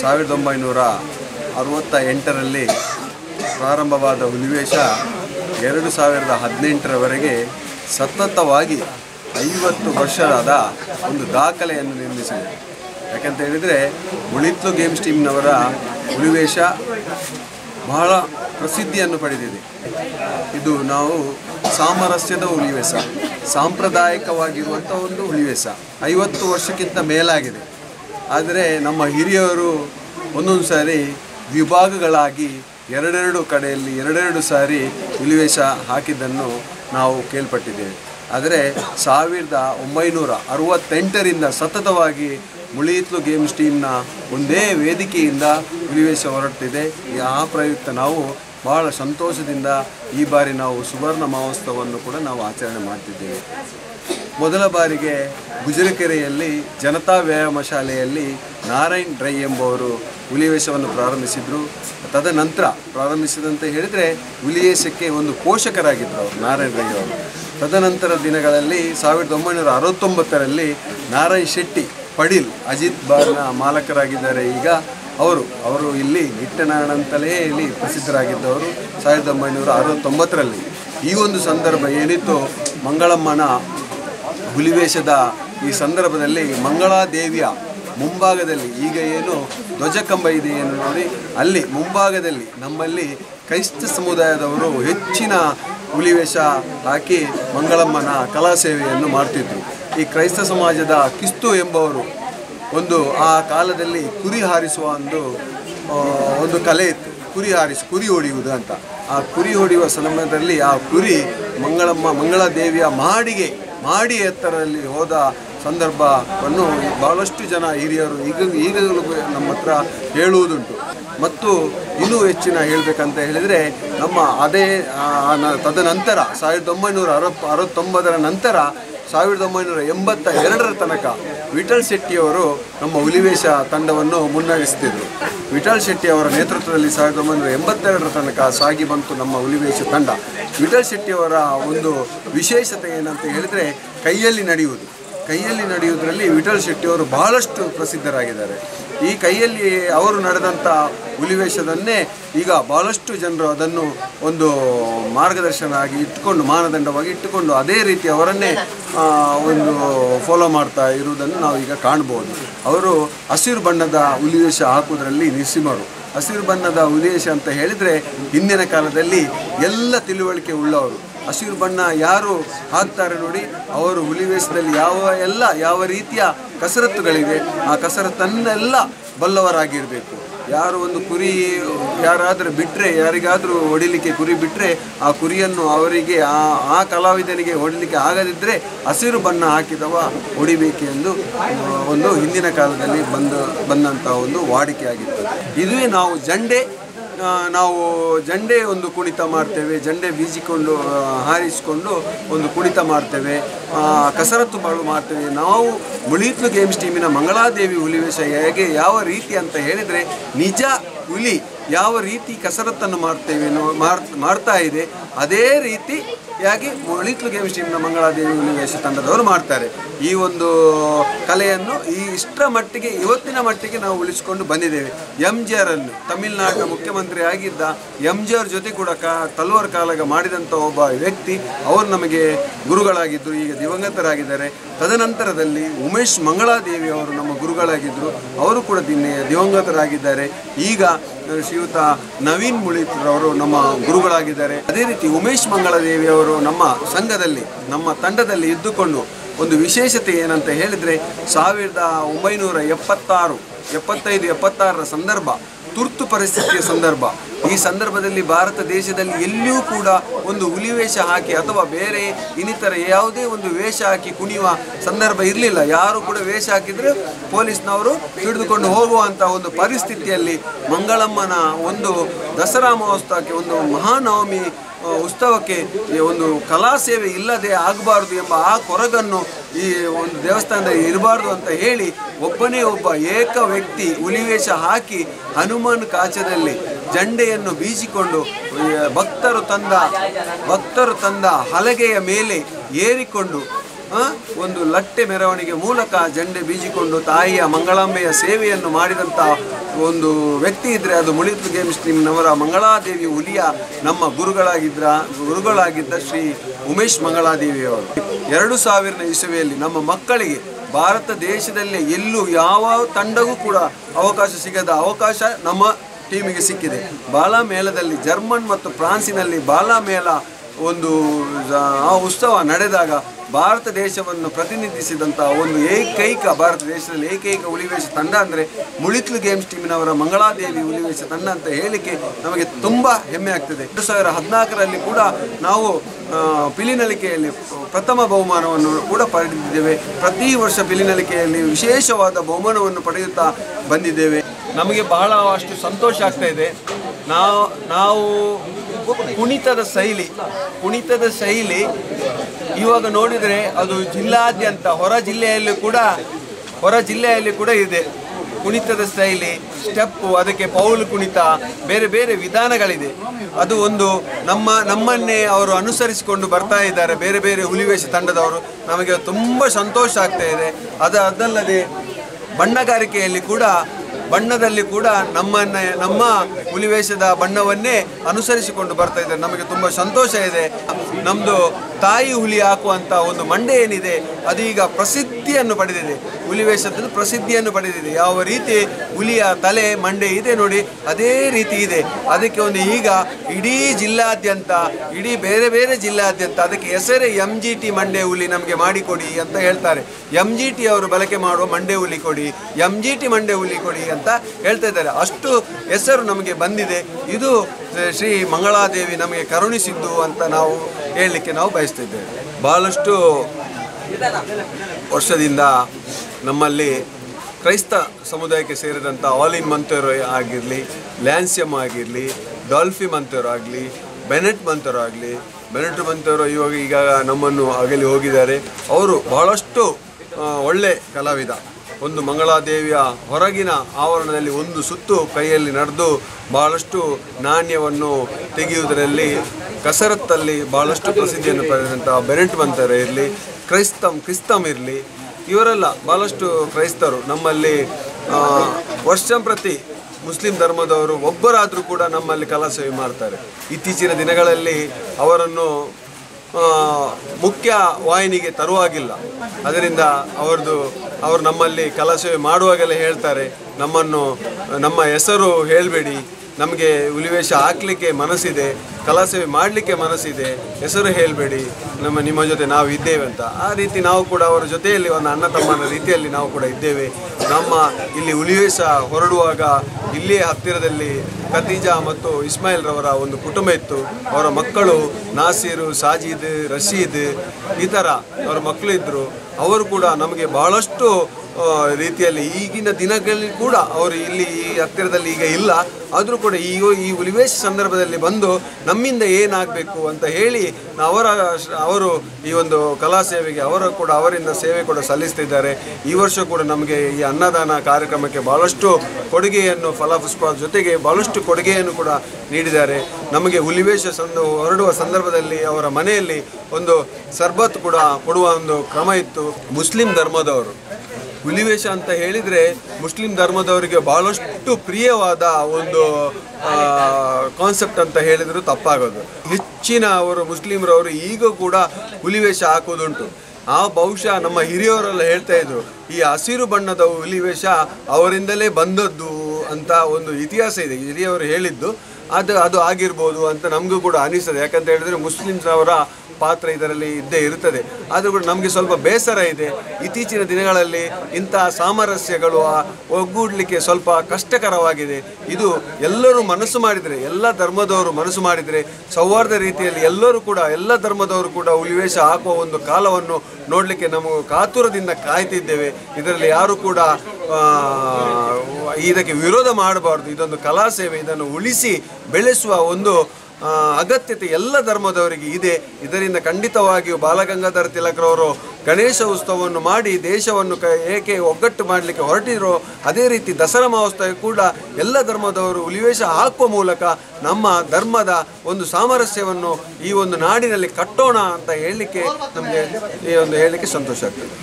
ಸಾವಿರದ ಒಂಬೈನೂರ ಅರವತ್ತ ಎಂಟರಲ್ಲಿ ಪ್ರಾರಂಭವಾದ ಹುಲಿವೇಷ ಎರಡು ಸಾವಿರದ ಹದಿನೆಂಟರವರೆಗೆ ಸತತವಾಗಿ ಐವತ್ತು ವರ್ಷದ ಒಂದು ದಾಖಲೆಯನ್ನು ನಿರ್ಮಿಸಿದೆ ಯಾಕಂತ ಹೇಳಿದರೆ ಉಳಿತ್ಲು ಗೇಮ್ಸ್ ಟೀಮ್ನವರ ಹುಲಿವೇಷ ಬಹಳ ಪ್ರಸಿದ್ಧಿಯನ್ನು ಪಡೆದಿದೆ ಇದು ನಾವು ಸಾಮರಸ್ಯದ ಹುಲಿವೇಷ ಸಾಂಪ್ರದಾಯಿಕವಾಗಿರುವಂಥ ಒಂದು ಹುಲಿವೇಷ ಐವತ್ತು ವರ್ಷಕ್ಕಿಂತ ಮೇಲಾಗಿದೆ ಆದರೆ ನಮ್ಮ ಹಿರಿಯವರು ಒಂದೊಂದು ಸಾರಿ ವಿಭಾಗಗಳಾಗಿ ಎರಡೆರಡು ಕಡೆಯಲ್ಲಿ ಎರಡೆರಡು ಸಾರಿ ಹುಲಿವೇಷ ಹಾಕಿದ್ದನ್ನು ನಾವು ಕೇಳ್ಪಟ್ಟಿದ್ದೇವೆ ಆದರೆ ಸಾವಿರದ ಒಂಬೈನೂರ ಅರವತ್ತೆಂಟರಿಂದ ಸತತವಾಗಿ ಮುಳಿಯಿತ್ಲು ಗೇಮ್ಸ್ ಟೀಮ್ನ ಒಂದೇ ವೇದಿಕೆಯಿಂದ ಹುಲಿವೇಷ ಹೊರಟಿದೆ ಆ ಪ್ರಯುಕ್ತ ನಾವು ಬಹಳ ಸಂತೋಷದಿಂದ ಈ ಬಾರಿ ನಾವು ಸುವರ್ಣ ಮಹೋತ್ಸವವನ್ನು ಕೂಡ ನಾವು ಆಚರಣೆ ಮಾಡ್ತಿದ್ದೇವೆ ಮೊದಲ ಬಾರಿಗೆ ಗುಜರಕೆರೆಯಲ್ಲಿ ಜನತಾ ವ್ಯಾಯಾಮ ಶಾಲೆಯಲ್ಲಿ ನಾರಾಯಣ್ ಡ್ರೈ ಎಂಬುವರು ಹುಲಿವೇಷವನ್ನು ಪ್ರಾರಂಭಿಸಿದರು ತದನಂತರ ಪ್ರಾರಂಭಿಸಿದಂತೆ ಹೇಳಿದರೆ ಹುಲಿವೇಷಕ್ಕೆ ಒಂದು ಪೋಷಕರಾಗಿದ್ದರು ಅವರು ನಾರಾಯಣ್ ರೈ ಅವರು ತದನಂತರ ದಿನಗಳಲ್ಲಿ ಸಾವಿರದ ಒಂಬೈನೂರ ಅರವತ್ತೊಂಬತ್ತರಲ್ಲಿ ನಾರಾಯಣ್ ಶೆಟ್ಟಿ ಪಡೀಲ್ ಅಜಿತ್ ಬಾರ್ನ ಮಾಲಕರಾಗಿದ್ದಾರೆ ಈಗ ಅವರು ಅವರು ಇಲ್ಲಿ ನಿಟ್ಟನಾರಾಯಣ ಅಂತಲೇ ಇಲ್ಲಿ ಪ್ರಸಿದ್ಧರಾಗಿದ್ದವರು ಸಾವಿರದ ಒಂಬೈನೂರ ಅರವತ್ತೊಂಬತ್ತರಲ್ಲಿ ಈ ಒಂದು ಸಂದರ್ಭ ಏನಿತ್ತು ಮಂಗಳಮ್ಮನ ಹುಲಿವೇಷದ ಈ ಸಂದರ್ಭದಲ್ಲಿ ಮಂಗಳಾದೇವಿಯ ಮುಂಭಾಗದಲ್ಲಿ ಈಗ ಏನು ಧ್ವಜಕಂಬ ಇದೆ ಏನು ನೋಡಿ ಅಲ್ಲಿ ಮುಂಭಾಗದಲ್ಲಿ ನಮ್ಮಲ್ಲಿ ಕ್ರೈಸ್ತ ಸಮುದಾಯದವರು ಹೆಚ್ಚಿನ ಹುಲಿವೇಷ ಹಾಕಿ ಮಂಗಳಮ್ಮನ ಕಲಾ ಸೇವೆಯನ್ನು ಮಾಡ್ತಿದ್ರು ಈ ಕ್ರೈಸ್ತ ಸಮಾಜದ ಕಿಸ್ತು ಎಂಬವರು ಒಂದು ಆ ಕಾಲದಲ್ಲಿ ಕುರಿ ಹಾರಿಸುವ ಒಂದು ಆ, ಒಂದು ಕಲೆ ಇತ್ತು ಕುರಿ ಹಾರಿಸಿ ಕುರಿ ಹೊಡೆಯುವುದು ಅಂತ ಆ ಕುರಿ ಹೊಡೆಯುವ ಸಂದರ್ಭದಲ್ಲಿ ಆ ಕುರಿ ಮಂಗಳಮ್ಮ ಮಂಗಳ ದೇವಿಯ ಮಾಡಿಗೆ ಮಾಡಿ ಎತ್ತರಲ್ಲಿ ಹೋದ ಸಂದರ್ಭವನ್ನು ಬಹಳಷ್ಟು ಜನ ಹಿರಿಯರು ಈಗ ಈಗಲೂ ನಮ್ಮ ಹತ್ರ ಹೇಳುವುದುಂಟು ಮತ್ತು ಇನ್ನೂ ಹೆಚ್ಚಿನ ಹೇಳಬೇಕಂತ ಹೇಳಿದರೆ ನಮ್ಮ ಅದೇ ಆ, ನ- ತದನಂತರ ಸಾವಿರದ ಒಂಬೈನೂರ ಅರವತ್ತು ಅರವತ್ತೊಂಬತ್ತರ ನಂತರ ಸಾವಿರದ ಒಂಬೈನೂರ ಎಂಬತ್ತ ಎರಡರ ತನಕ ವಿಠಲ್ ಶೆಟ್ಟಿಯವರು ನಮ್ಮ ಹುಲಿವೇಷ ತಂಡವನ್ನು ಮುನ್ನಡೆಸ್ತಿದ್ರು ವಿಠಲ್ ಶೆಟ್ಟಿ ಅವರ ನೇತೃತ್ವದಲ್ಲಿ ಸಾವಿರದ ಒಂಬೈನೂರ ಎಂಬತ್ತೆರಡರ ತನಕ ಸಾಗಿ ಬಂತು ನಮ್ಮ ಹುಲಿವೇಷ ತಂಡ ವಿಠಲ್ ಶೆಟ್ಟಿಯವರ ಒಂದು ವಿಶೇಷತೆ ಏನಂತ ಹೇಳಿದರೆ ಕೈಯಲ್ಲಿ ನಡೆಯುವುದು ಕೈಯಲ್ಲಿ ನಡೆಯುವುದರಲ್ಲಿ ವಿಠಲ್ ಶೆಟ್ಟಿಯವರು ಬಹಳಷ್ಟು ಪ್ರಸಿದ್ಧರಾಗಿದ್ದಾರೆ ಈ ಕೈಯಲ್ಲಿ ಅವರು ನಡೆದಂಥ ಹುಲಿವೇಷದನ್ನೇ ಈಗ ಬಹಳಷ್ಟು ಜನರು ಅದನ್ನು ಒಂದು ಮಾರ್ಗದರ್ಶನ ಆಗಿ ಇಟ್ಟುಕೊಂಡು ಮಾನದಂಡವಾಗಿ ಇಟ್ಟುಕೊಂಡು ಅದೇ ರೀತಿ ಅವರನ್ನೇ ಆ, ಒಂದು ಫಾಲೋ ಮಾಡ್ತಾ ಇರುವುದನ್ನು ನಾವು ಈಗ ಕಾಣ್ಬೋದು ಅವರು ಹಸಿರು ಬಣ್ಣದ ಹುಲಿವೇಷ ಹಾಕುವುದರಲ್ಲಿ ನಿಸ್ಸಿಮರು ಹಸಿರು ಬಣ್ಣದ ಹುಲಿವೇಷ ಅಂತ ಹೇಳಿದರೆ ಹಿಂದಿನ ಕಾಲದಲ್ಲಿ ಎಲ್ಲ ತಿಳುವಳಿಕೆ ಉಳ್ಳವರು ಹಸಿರು ಬಣ್ಣ ಯಾರು ಹಾಕ್ತಾರೆ ನೋಡಿ ಅವರು ಹುಲಿವೇಷದಲ್ಲಿ ಯಾವ ಎಲ್ಲ ಯಾವ ರೀತಿಯ ಕಸರತ್ತುಗಳಿವೆ ಆ ಕಸರತ್ತನ್ನೆಲ್ಲ ಬಲ್ಲವರಾಗಿರಬೇಕು ಯಾರು ಒಂದು ಕುರಿ ಯಾರಾದರೂ ಬಿಟ್ಟರೆ ಯಾರಿಗಾದರೂ ಹೊಡಿಲಿಕ್ಕೆ ಕುರಿ ಬಿಟ್ಟರೆ ಆ ಕುರಿಯನ್ನು ಅವರಿಗೆ ಆ ಆ ಕಲಾವಿದನಿಗೆ ಹೊಡಿಲಿಕ್ಕೆ ಆಗದಿದ್ದರೆ ಹಸಿರು ಬಣ್ಣ ಹಾಕಿದವ ಹೊಡಿಬೇಕು ಎಂದು ಆ, ಒಂದು ಹಿಂದಿನ ಕಾಲದಲ್ಲಿ ಬಂದ ಬಂದಂಥ ಒಂದು ವಾಡಿಕೆಯಾಗಿತ್ತು ಇದುವೇ ನಾವು ಜಂಡೆ ಆ, ನಾವು ಜಂಡೆ ಒಂದು ಕುಣಿತ ಮಾಡ್ತೇವೆ ಜಂಡೆ ಬೀಜಿಕೊಂಡು ಆ, ಹಾರಿಸಿಕೊಂಡು ಒಂದು ಕುಣಿತ ಮಾಡ್ತೇವೆ ಆ, ಕಸರತ್ತು ಬಾಳು ಮಾಡ್ತೇವೆ ನಾವು ಮುಳೀತ್ಲು ಗೇಮ್ಸ್ ಟೀಮಿನ ಮಂಗಳಾದೇವಿ ಹುಲಿವೇಷ ಹೇಗೆ ಯಾವ ರೀತಿ ಅಂತ ಹೇಳಿದರೆ ನಿಜ ಹುಲಿ ಯಾವ ರೀತಿ ಕಸರತ್ತನ್ನು ಮಾಡ್ತೇವೆ ನೋ- ಮಾಡ್- ಮಾಡ್ತಾ ಇದೆ ಅದೇ ರೀತಿಯಾಗಿ ಮುಳೀತ್ಲು ಗೇಮ್ಸ್ ಟೀಮ್ನ ಮಂಗಳಾದೇವಿ ಹುಲಿವೇಷ ತಂಡದವರು ಮಾಡ್ತಾರೆ ಈ ಒಂದು ಕಲೆಯನ್ನು ಈ ಇಷ್ಟರ ಮಟ್ಟಿಗೆ ಇವತ್ತಿನ ಮಟ್ಟಿಗೆ ನಾವು ಉಳಿಸಿಕೊಂಡು ಬಂದಿದ್ದೇವೆ ಎಂ ಜಿ ಆರನ್ನು ತಮಿಳುನಾಡಿನ ಮುಖ್ಯಮಂತ್ರಿ ಆಗಿದ್ದ ಎಂ ಜಿ ಆರ್ ಜೊತೆ ಕೂಡ ಕಾ ತಲ್ವಾರ್ ಕಾಲಗ ಮಾಡಿದಂಥ ಒಬ್ಬ ವ್ಯಕ್ತಿ ಅವರು ನಮಗೆ ಗುರುಗಳಾಗಿದ್ದರು ಈಗ ದಿವಂಗತರಾಗಿದ್ದಾರೆ ತದನಂತರದಲ್ಲಿ ಉಮೇಶ್ ಮಂಗಳಾದೇವಿ ಅವರು ನಮ್ಮ ಗುರುಗಳಾಗಿದ್ದರು ಅವರು ಕೂಡ ದಿನ್ನೆ ದಿವಂಗತರಾಗಿದ್ದಾರೆ ಈಗ ಶ್ರೀಯುತ ನವೀನ್ ಮುಳಿತ್ರವರು ನಮ್ಮ ಗುರುಗಳಾಗಿದ್ದಾರೆ ಅದೇ ರೀತಿ ಉಮೇಶ್ ಮಂಗಳದೇವಿ ಅವರು ನಮ್ಮ ಸಂಘದಲ್ಲಿ ನಮ್ಮ ತಂಡದಲ್ಲಿ ಇದ್ದುಕೊಂಡು ಒಂದು ವಿಶೇಷತೆ ಏನಂತ ಹೇಳಿದರೆ ಸಾವಿರದ ಒಂಬೈನೂರ ಎಪ್ಪತ್ತಾರು ಎಪ್ಪತ್ತೈದು ಎಪ್ಪತ್ತಾರರ ಸಂದರ್ಭ ತುರ್ತು ಪರಿಸ್ಥಿತಿಯ ಸಂದರ್ಭ ಈ ಸಂದರ್ಭದಲ್ಲಿ ಭಾರತ ದೇಶದಲ್ಲಿ ಎಲ್ಲಿಯೂ ಕೂಡ ಒಂದು ಹುಲಿವೇಷ ಹಾಕಿ ಅಥವಾ ಬೇರೆ ಇನ್ನಿತರ ಯಾವುದೇ ಒಂದು ವೇಷ ಹಾಕಿ ಕುಣಿಯುವ ಸಂದರ್ಭ ಇರಲಿಲ್ಲ ಯಾರು ಕೂಡ ವೇಷ ಹಾಕಿದರೆ ಪೊಲೀಸ್ನವರು ಹಿಡಿದುಕೊಂಡು ಹೋಗುವಂಥ ಒಂದು ಪರಿಸ್ಥಿತಿಯಲ್ಲಿ ಮಂಗಳಮ್ಮನ ಒಂದು ದಸರಾ ಮಹೋತ್ಸವಕ್ಕೆ ಒಂದು ಮಹಾನವಮಿ ಆ, ಉತ್ಸವಕ್ಕೆ ಈ ಒಂದು ಕಲಾ ಸೇವೆ ಇಲ್ಲದೆ ಆಗಬಾರ್ದು ಎಂಬ ಆ ಕೊರಗನ್ನು ಈ ಒಂದು ದೇವಸ್ಥಾನದಲ್ಲಿ ಇರಬಾರ್ದು ಅಂತ ಹೇಳಿ ಒಬ್ಬನೇ ಒಬ್ಬ ಏಕ ವ್ಯಕ್ತಿ ಹುಲಿವೇಷ ಹಾಕಿ ಹನುಮಾನ್ ಕಾಚದಲ್ಲಿ ಜಂಡೆಯನ್ನು ಬೀಸಿಕೊಂಡು ಈ ಭಕ್ತರು ತಂದ ಭಕ್ತರು ತಂದ ಹಲಗೆಯ ಮೇಲೆ ಏರಿಕೊಂಡು ಆ, ಒಂದು ಲಟ್ಟೆ ಮೆರವಣಿಗೆ ಮೂಲಕ ಜೆಂಡೆ ಬೀಜಿಕೊಂಡು ತಾಯಿಯ ಮಂಗಳಾಂಬೆಯ ಸೇವೆಯನ್ನು ಮಾಡಿದಂಥ ಒಂದು ವ್ಯಕ್ತಿ ಇದ್ರೆ ಅದು ಮುಳಿತು ಗೇಮ್ಸ್ ಟೀಮ್ನವರ ಮಂಗಳಾದೇವಿ ಹುಲಿಯ ನಮ್ಮ ಗುರುಗಳಾಗಿದ್ರ ಗುರುಗಳಾಗಿದ್ದ ಶ್ರೀ ಉಮೇಶ್ ಮಂಗಳಾದೇವಿಯವರು ಎರಡು ಸಾವಿರದ ಇಸವಿಯಲ್ಲಿ ನಮ್ಮ ಮಕ್ಕಳಿಗೆ ಭಾರತ ದೇಶದಲ್ಲೇ ಎಲ್ಲೂ ಯಾವ ತಂಡಗೂ ಕೂಡ ಅವಕಾಶ ಸಿಗದ ಅವಕಾಶ ನಮ್ಮ ಟೀಮಿಗೆ ಸಿಕ್ಕಿದೆ ಬಾಲಾ ಮೇಳದಲ್ಲಿ ಜರ್ಮನ್ ಮತ್ತು ಫ್ರಾನ್ಸಿನಲ್ಲಿ ಬಾಲಾ ಮೇಳ ಒಂದು ಆ ಉತ್ಸವ ನಡೆದಾಗ ಭಾರತ ದೇಶವನ್ನು ಪ್ರತಿನಿಧಿಸಿದಂಥ ಒಂದು ಏಕೈಕ ಭಾರತ ದೇಶದಲ್ಲಿ ಏಕೈಕ ಹುಲಿವೇಷ ತಂಡ ಅಂದರೆ ಮುಳಿತ್ಲು ಗೇಮ್ಸ್ ಟೀಮಿನವರ ಮಂಗಳಾದೇವಿ ಹುಲಿವೇಷ ತಂಡ ಅಂತ ಹೇಳಿಕೆ ನಮಗೆ ತುಂಬ ಹೆಮ್ಮೆ ಆಗ್ತದೆ ಎರಡು ಸಾವಿರ ಹದಿನಾಲ್ಕರಲ್ಲಿ ಕೂಡ ನಾವು ಆ, ಪಿಲಿನಳಿಕೆಯಲ್ಲಿ ಪ್ರಥಮ ಬಹುಮಾನವನ್ನು ಕೂಡ ಪಡೆದಿದ್ದೇವೆ ಪ್ರತಿ ವರ್ಷ ಪಿಲಿನಳಿಕೆಯಲ್ಲಿ ವಿಶೇಷವಾದ ಬಹುಮಾನವನ್ನು ಪಡೆಯುತ್ತಾ ಬಂದಿದ್ದೇವೆ ನಮಗೆ ಬಹಳ ಅಷ್ಟು ಸಂತೋಷ ಆಗ್ತಾ ಇದೆ ನಾವು ನಾವು ಕುಣಿತದ ಶೈಲಿ ಕುಣಿತದ ಶೈಲಿ ಇವಾಗ ನೋಡಿದರೆ ಅದು ಜಿಲ್ಲಾದ್ಯಂತ ಹೊರ ಜಿಲ್ಲೆಯಲ್ಲಿ ಕೂಡ ಹೊರ ಜಿಲ್ಲೆಯಲ್ಲಿ ಕೂಡ ಇದೆ ಕುಣಿತದ ಶೈಲಿ ಸ್ಟೆಪ್ಪು ಅದಕ್ಕೆ ಪೌಲ್ ಕುಣಿತ ಬೇರೆ ಬೇರೆ ವಿಧಾನಗಳಿದೆ ಅದು ಒಂದು ನಮ್ಮ ನಮ್ಮನ್ನೇ ಅವರು ಅನುಸರಿಸಿಕೊಂಡು ಬರ್ತಾ ಇದ್ದಾರೆ ಬೇರೆ ಬೇರೆ ಹುಲಿವೇಷ ತಂಡದವರು ನಮಗೆ ತುಂಬ ಸಂತೋಷ ಆಗ್ತಾ ಇದೆ ಅದು ಅದಲ್ಲದೆ ಬಣ್ಣಗಾರಿಕೆಯಲ್ಲಿ ಕೂಡ ಬಣ್ಣದಲ್ಲಿ ಕೂಡ ನಮ್ಮನ್ನ ನಮ್ಮ ಹುಲಿವೇಷದ ಬಣ್ಣವನ್ನೇ ಅನುಸರಿಸಿಕೊಂಡು ಬರ್ತಾ ಇದ್ದಾರೆ ನಮಗೆ ತುಂಬ ಸಂತೋಷ ಇದೆ ನಮ್ಮದು ತಾಯಿ ಹುಲಿ ಹಾಕುವಂಥ ಒಂದು ಮಂಡೆ ಏನಿದೆ ಅದು ಈಗ ಪ್ರಸಿದ್ಧಿಯನ್ನು ಪಡೆದಿದೆ ಹುಲಿವೇಷದ ಪ್ರಸಿದ್ಧಿಯನ್ನು ಪಡೆದಿದೆ ಯಾವ ರೀತಿ ಹುಲಿಯ ತಲೆ ಮಂಡೆ ಇದೆ ನೋಡಿ ಅದೇ ರೀತಿ ಇದೆ ಅದಕ್ಕೆ ಒಂದು ಈಗ ಇಡೀ ಜಿಲ್ಲಾದ್ಯಂತ ಇಡೀ ಬೇರೆ ಬೇರೆ ಜಿಲ್ಲಾದ್ಯಂತ ಅದಕ್ಕೆ ಹೆಸರೇ ಎಂ ಜಿ ಟಿ ಮಂಡೆ ಹುಲಿ ನಮಗೆ ಮಾಡಿಕೊಡಿ ಅಂತ ಹೇಳ್ತಾರೆ ಎಂ ಜಿ ಟಿ ಅವರು ಬಳಕೆ ಮಾಡುವ ಮಂಡೆ ಹುಲಿ ಕೊಡಿ ಎಂ ಜಿ ಟಿ ಮಂಡೆ ಹುಲಿ ಕೊಡಿ ಅಂತ ಹೇಳ್ತಾ ಇದ್ದಾರೆ ಅಷ್ಟು ಹೆಸರು ನಮಗೆ ಬಂದಿದೆ ಇದು ಶ್ರೀ ಮಂಗಳಾದೇವಿ ನಮಗೆ ಕರುಣಿಸಿದ್ದು ಅಂತ ನಾವು ಹೇಳಲಿಕ್ಕೆ ನಾವು ಬಯಸ್ತಿದ್ದೇವೆ ಬಹಳಷ್ಟು ವರ್ಷದಿಂದ ನಮ್ಮಲ್ಲಿ ಕ್ರೈಸ್ತ ಸಮುದಾಯಕ್ಕೆ ಸೇರಿದಂಥ ಆಲ್ ಇನ್ ಮಂತರು ಆಗಿರಲಿ ಲ್ಯಾನ್ಸಿಯಮ್ ಆಗಿರಲಿ ಡಾಲ್ಫಿ ಮಂತರು ಆಗಲಿ ಬೆನೆಟ್ ಮಂತರು ಆಗಲಿ ಬೆನೆಟ್ ಮಂತರು ಇವಾಗ ಈಗ ನಮ್ಮನ್ನು ಅಗಲಿ ಹೋಗಿದ್ದಾರೆ ಅವರು ಬಹಳಷ್ಟು ಆ, ಒಳ್ಳೆ ಕಲಾವಿದ ಒಂದು ಮಂಗಳಾದೇವಿಯ ಹೊರಗಿನ ಆವರಣದಲ್ಲಿ ಒಂದು ಸುತ್ತು ಕೈಯಲ್ಲಿ ನಡೆದು ಬಹಳಷ್ಟು ನಾಣ್ಯವನ್ನು ತೆಗೆಯುವುದರಲ್ಲಿ ಕಸರತ್ತಲ್ಲಿ ಬಹಳಷ್ಟು ಪ್ರಸಿದ್ಧಿಯನ್ನು ಪಡೆದಂಥ ಬೆರೆಂಟ್ ಮಂತರ ಇರಲಿ ಕ್ರೈಸ್ತಮ್ ಕ್ರಿಸ್ತಮ್ ಇರಲಿ ಇವರೆಲ್ಲ ಬಹಳಷ್ಟು ಕ್ರೈಸ್ತರು ನಮ್ಮಲ್ಲಿ ಆ, ವರ್ಷಂಪ್ರತಿ ಮುಸ್ಲಿಂ ಧರ್ಮದವರು ಒಬ್ಬರಾದರೂ ಕೂಡ ನಮ್ಮಲ್ಲಿ ಕಲಾಸೇವೆ ಮಾಡ್ತಾರೆ ಇತ್ತೀಚಿನ ದಿನಗಳಲ್ಲಿ ಅವರನ್ನು ಆ, ಮುಖ್ಯ ವಾಹಿನಿಗೆ ತರುವಾಗಿಲ್ಲ ಅದರಿಂದ ಅವರದು ಅವರು ನಮ್ಮಲ್ಲಿ ಕಲಾಸೇವೆ ಮಾಡುವಾಗೆಲ್ಲ ಹೇಳ್ತಾರೆ ನಮ್ಮನ್ನು ನಮ್ಮ ಹೆಸರು ಹೇಳಬೇಡಿ ನಮಗೆ ಹುಲಿವೇಷ ಹಾಕಲಿಕ್ಕೆ ಮನಸ್ಸಿದೆ ಕಲಾಸೇವೆ ಮಾಡಲಿಕ್ಕೆ ಮನಸ್ಸಿದೆ ಹೆಸರು ಹೇಳಬೇಡಿ ನಮ್ಮ ನಿಮ್ಮ ಜೊತೆ ನಾವು ಇದ್ದೇವೆ ಅಂತ ಆ ರೀತಿ ನಾವು ಕೂಡ ಅವರ ಜೊತೆಯಲ್ಲಿ ಒಂದು ಅಣ್ಣ ತಮ್ಮನ ರೀತಿಯಲ್ಲಿ ನಾವು ಕೂಡ ಇದ್ದೇವೆ ನಮ್ಮ ಇಲ್ಲಿ ಹುಲಿವೇಷ ಹೊರಡುವಾಗ ಇಲ್ಲಿಯೇ ಹತ್ತಿರದಲ್ಲಿ ಖದೀಜಾ ಮತ್ತು ಇಸ್ಮಾಯಿಲ್ ರವರ ಒಂದು ಕುಟುಂಬ ಇತ್ತು ಅವರ ಮಕ್ಕಳು ನಾಸೀರು ಸಾಜೀದ್ ರಶೀದ್ ಈ ಥರ ಅವರ ಮಕ್ಕಳು ಇದ್ದರು ಅವರು ಕೂಡ ನಮಗೆ ಬಹಳಷ್ಟು ಆ, ರೀತಿಯಲ್ಲಿ ಈಗಿನ ದಿನಗಳಲ್ಲಿ ಕೂಡ ಅವರು ಇಲ್ಲಿ ಈ ಹತ್ತಿರದಲ್ಲಿ ಈಗ ಇಲ್ಲ ಆದರೂ ಕೂಡ ಈ ಈ ಹುಲಿವೇಶ ಸಂದರ್ಭದಲ್ಲಿ ಬಂದು ನಮ್ಮಿಂದ ಏನಾಗಬೇಕು ಅಂತ ಹೇಳಿ ಅವರ ಅವರು ಈ ಒಂದು ಕಲಾ ಸೇವೆಗೆ ಅವರು ಕೂಡ ಅವರಿಂದ ಸೇವೆ ಕೂಡ ಸಲ್ಲಿಸ್ತಿದ್ದಾರೆ ಈ ವರ್ಷ ಕೂಡ ನಮಗೆ ಈ ಅನ್ನದಾನ ಕಾರ್ಯಕ್ರಮಕ್ಕೆ ಬಹಳಷ್ಟು ಕೊಡುಗೆಯನ್ನು ಫಲಪುಷ್ಪ ಜೊತೆಗೆ ಬಹಳಷ್ಟು ಕೊಡುಗೆಯನ್ನು ಕೂಡ ನೀಡಿದ್ದಾರೆ ನಮಗೆ ಹುಲಿವೇಷ ಸಂದ ಹೊರಡುವ ಸಂದರ್ಭದಲ್ಲಿ ಅವರ ಮನೆಯಲ್ಲಿ ಒಂದು ಸರ್ಬತ್ ಕೂಡ ಕೊಡುವ ಒಂದು ಕ್ರಮ ಇತ್ತು ಮುಸ್ಲಿಂ ಧರ್ಮದವರು ಹುಲಿವೇಷ ಅಂತ ಹೇಳಿದರೆ ಮುಸ್ಲಿಂ ಧರ್ಮದವರಿಗೆ ಬಹಳಷ್ಟು ಪ್ರಿಯವಾದ ಒಂದು ಕಾನ್ಸೆಪ್ಟ್ ಅಂತ ಹೇಳಿದರೂ ತಪ್ಪಾಗೋದು ಹೆಚ್ಚಿನ ಅವರು ಮುಸ್ಲಿಮರವರು ಈಗ ಕೂಡ ಹುಲಿವೇಷ ಹಾಕೋದುಂಟು ಆ ಬಹುಶಃ ನಮ್ಮ ಹಿರಿಯವರೆಲ್ಲ ಹೇಳ್ತಾ ಇದ್ರು ಈ ಹಸಿರು ಬಣ್ಣದ ಹುಲಿವೇಷ ಅವರಿಂದಲೇ ಬಂದದ್ದು ಅಂತ ಒಂದು ಇತಿಹಾಸ ಇದೆ ಹಿರಿಯವರು ಹೇಳಿದ್ದು ಅದು ಅದು ಆಗಿರ್ಬೋದು ಅಂತ ನಮಗೂ ಕೂಡ ಅನಿಸ್ತದೆ ಯಾಕಂತ ಹೇಳಿದ್ರೆ ಮುಸ್ಲಿಮ್ಸ್ ಅವರ ಪಾತ್ರ ಇದರಲ್ಲಿ ಇದ್ದೇ ಇರುತ್ತದೆ ಆದರೂ ಕೂಡ ನಮಗೆ ಸ್ವಲ್ಪ ಬೇಸರ ಇದೆ ಇತ್ತೀಚಿನ ದಿನಗಳಲ್ಲಿ ಇಂತಹ ಸಾಮರಸ್ಯಗಳು ಆ ಒಗ್ಗೂಡಲಿಕ್ಕೆ ಸ್ವಲ್ಪ ಕಷ್ಟಕರವಾಗಿದೆ ಇದು ಎಲ್ಲರೂ ಮನಸ್ಸು ಮಾಡಿದರೆ ಎಲ್ಲ ಧರ್ಮದವರು ಮನಸ್ಸು ಮಾಡಿದರೆ ಸೌಹಾರ್ದ ರೀತಿಯಲ್ಲಿ ಎಲ್ಲರೂ ಕೂಡ ಎಲ್ಲ ಧರ್ಮದವರು ಕೂಡ ಹುಲಿವೇಷ ಹಾಕುವ ಒಂದು ಕಾಲವನ್ನು ನೋಡಲಿಕ್ಕೆ ನಾವು ಕಾತುರದಿಂದ ಕಾಯ್ತಿದ್ದೇವೆ ಇದರಲ್ಲಿ ಯಾರು ಕೂಡ ಆ, ಇದಕ್ಕೆ ವಿರೋಧ ಮಾಡಬಾರ್ದು ಇದೊಂದು ಕಲಾ ಸೇವೆ ಇದನ್ನು ಉಳಿಸಿ ಬೆಳೆಸುವ ಒಂದು ಆ, ಅಗತ್ಯತೆ ಎಲ್ಲ ಧರ್ಮದವರಿಗೆ ಇದೆ ಇದರಿಂದ ಖಂಡಿತವಾಗಿಯೂ ಬಾಲಗಂಗಾಧರ ತಿಲಕರವರು ಗಣೇಶ ಉತ್ಸವವನ್ನು ಮಾಡಿ ದೇಶವನ್ನು ಕ ಏಕೆ ಒಗ್ಗಟ್ಟು ಮಾಡಲಿಕ್ಕೆ ಹೊರಟಿರೋ ಅದೇ ರೀತಿ ದಸರಾ ಮಹೋತ್ಸವ ಕೂಡ ಎಲ್ಲ ಧರ್ಮದವರು ಹುಲಿವೇಷ ಹಾಕುವ ಮೂಲಕ ನಮ್ಮ ಧರ್ಮದ ಒಂದು ಸಾಮರಸ್ಯವನ್ನು ಈ ಒಂದು ನಾಡಿನಲ್ಲಿ ಕಟ್ಟೋಣ ಅಂತ ಹೇಳಲಿಕ್ಕೆ ನಮಗೆ ಈ ಒಂದು ಹೇಳಲಿಕ್ಕೆ ಸಂತೋಷ ಆಗ್ತದೆ